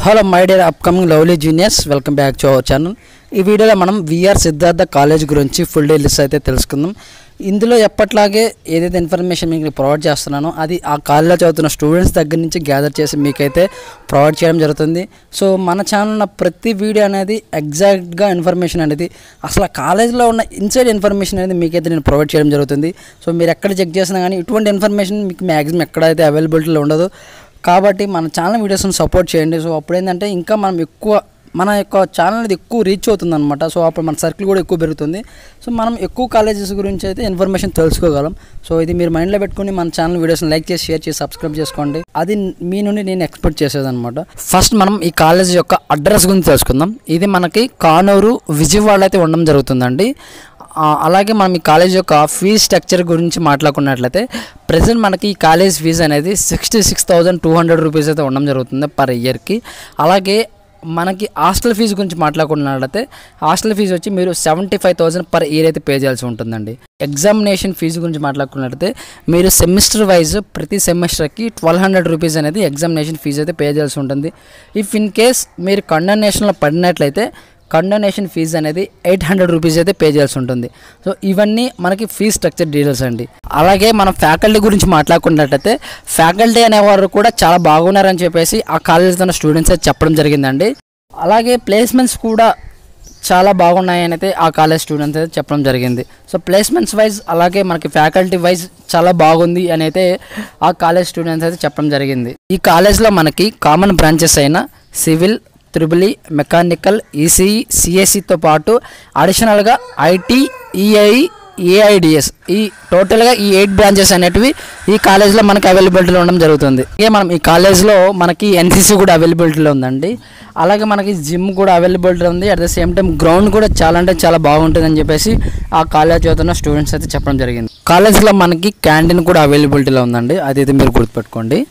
hello my dear upcoming lovely juniors welcome back to our channel ఈ వీడియోలో మనం VR Siddhartha college గురించి full details అయితే తెలుసుకుందాం ఇందులో ఎప్పట్లాగే ఏదైతే ఇన్ఫర్మేషన్ మీకు ప్రొవైడ్ చేస్తున్నానో అది ఆ కాలేజ్లో చదువుతున్న స్టూడెంట్స్ దగ్గర నుంచి గ్యాదర్ చేసి మీకైతే ప్రొవైడ్ చేయడం జరుగుతుంది సో మన ఛానల్ ఉన్న ప్రతి వీడియో అనేది ఎగ్జాక్ట్గా ఇన్ఫర్మేషన్ అనేది అసలు ఆ కాలేజ్లో ఉన్న ఇన్సైడ్ ఇన్ఫర్మేషన్ అనేది మీకైతే నేను ప్రొవైడ్ చేయడం జరుగుతుంది సో మీరు ఎక్కడ చెక్ చేసినా కానీ ఇటువంటి ఇన్ఫర్మేషన్ మీకు మ్యాక్సిమం ఎక్కడైతే అవైలబిలిటీలో ఉండదు కాబట్టి మన ఛానల్ వీడియోస్ని సపోర్ట్ చేయండి సో అప్పుడు ఏంటంటే ఇంకా మనం ఎక్కువ మన యొక్క ఛానల్ అనేది ఎక్కువ రీచ్ అవుతుంది అనమాట సో అప్పుడు మన సర్కిల్ కూడా ఎక్కువ పెరుగుతుంది సో మనం ఎక్కువ కాలేజెస్ గురించి అయితే ఇన్ఫర్మేషన్ తెలుసుకోగలం సో ఇది మీరు మైండ్లో పెట్టుకుని మన ఛానల్ వీడియోస్ని లైక్ చేసి షేర్ చేసి సబ్స్క్రైబ్ చేసుకోండి అది మీ నుండి నేను ఎక్స్పెక్ట్ చేసేదన్నమాట ఫస్ట్ మనం ఈ కాలేజ్ యొక్క అడ్రస్ గురించి తెలుసుకుందాం ఇది మనకి కానూరు విజయవాడ అయితే ఉండడం జరుగుతుందండి ఆ, అలాగే మనం ఈ కాలేజ్ యొక్క ఫీజ్ స్ట్రక్చర్ గురించి మాట్లాడుకున్నట్లయితే ప్రజెంట్ మనకి ఈ కాలేజ్ ఫీజు అనేది sixty six thousand two hundred rupees అయితే ఉండడం జరుగుతుంది పర్ ఇయర్కి అలాగే మనకి హాస్టల్ ఫీజు గురించి మాట్లాడుకున్నట్లయితే హాస్టల్ ఫీజు వచ్చి మీరు seventy five thousand per year అయితే పే చేయాల్సి ఉంటుందండి ఎగ్జామినేషన్ ఫీజు గురించి మాట్లాడుకున్నట్లయితే మీరు సెమిస్టర్ వైజ్ ప్రతి సెమిస్టర్కి ట్వెల్వ్ హండ్రెడ్ రూపీస్ అనేది ఎగ్జామినేషన్ ఫీజు అయితే పే చేయాల్సి ఉంటుంది ఇఫ్ ఇన్ కేస్ మీరు కండోనేషన్లో పడినట్లయితే కండోనేషన్ ఫీజు అనేది ఎయిట్ హండ్రెడ్ రూపీస్ అయితే పే చేయాల్సి ఉంటుంది సో ఇవన్నీ మనకి ఫీజ్ స్ట్రక్చర్ డీటెయిల్స్ అండి అలాగే మనం ఫ్యాకల్టీ గురించి మాట్లాడుకున్నట్లయితే ఫ్యాకల్టీ అనేవారు కూడా చాలా బాగున్నారని చెప్పేసి ఆ కాలేజీలో ఉన్న స్టూడెంట్స్ అయితే చెప్పడం జరిగిందండి అలాగే ప్లేస్మెంట్స్ కూడా చాలా బాగున్నాయని అయితే ఆ కాలేజ్ స్టూడెంట్స్ అయితే చెప్పడం జరిగింది సో ప్లేస్మెంట్స్ వైజ్ అలాగే మనకి ఫ్యాకల్టీ వైజ్ చాలా బాగుంది అని అయితే ఆ కాలేజ్ స్టూడెంట్స్ అయితే చెప్పడం జరిగింది ఈ కాలేజ్లో మనకి కామన్ బ్రాంచెస్ అయిన సివిల్ త్రిబులి మెకానికల్ ఈసీఈ సిఎస్సితో పాటు అడిషనల్గా ఐటీ ఈఐ ఏఐడిఎస్ ఈ టోటల్గా ఈ ఎయిట్ బ్రాంచెస్ అనేటివి ఈ కాలేజ్లో మనకి అవైలబిలిటీలో ఉండడం జరుగుతుంది అలాగే మనం ఈ కాలేజ్లో మనకి ఎన్సీసీ కూడా అవైలబిలిటీలో ఉందండి అలాగే మనకి జిమ్ కూడా అవైలబిలిటీ ఉంది at the same time ground కూడా చాలా అంటే చాలా బాగుంటుందని చెప్పేసి ఆ కాలేజ్ చదువుతున్న స్టూడెంట్స్ అయితే చెప్పడం జరిగింది కాలేజ్లో మనకి క్యాంటీన్ కూడా అవైలబిలిటీలో ఉందండి అది అయితే మీరు గుర్తుపెట్టుకోండి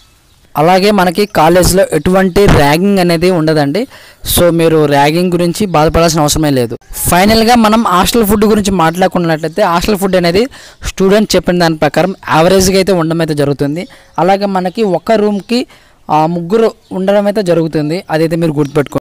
అలాగే మనకి కాలేజ్లో ఎటువంటి ర్యాగింగ్ అనేది ఉండదండి సో మీరు ర్యాగింగ్ గురించి బాధపడాల్సిన అవసరమే లేదు ఫైనల్గా మనం హాస్టల్ ఫుడ్ గురించి మాట్లాడుకున్నట్లయితే హాస్టల్ ఫుడ్ అనేది స్టూడెంట్ చెప్పిన దాని ప్రకారం యావరేజ్గా అయితే ఉండడం అయితే జరుగుతుంది అలాగే మనకి ఒక రూమ్కి ముగ్గురు ఉండడం అయితే జరుగుతుంది అదైతే మీరు గుర్తుపెట్టుకోండి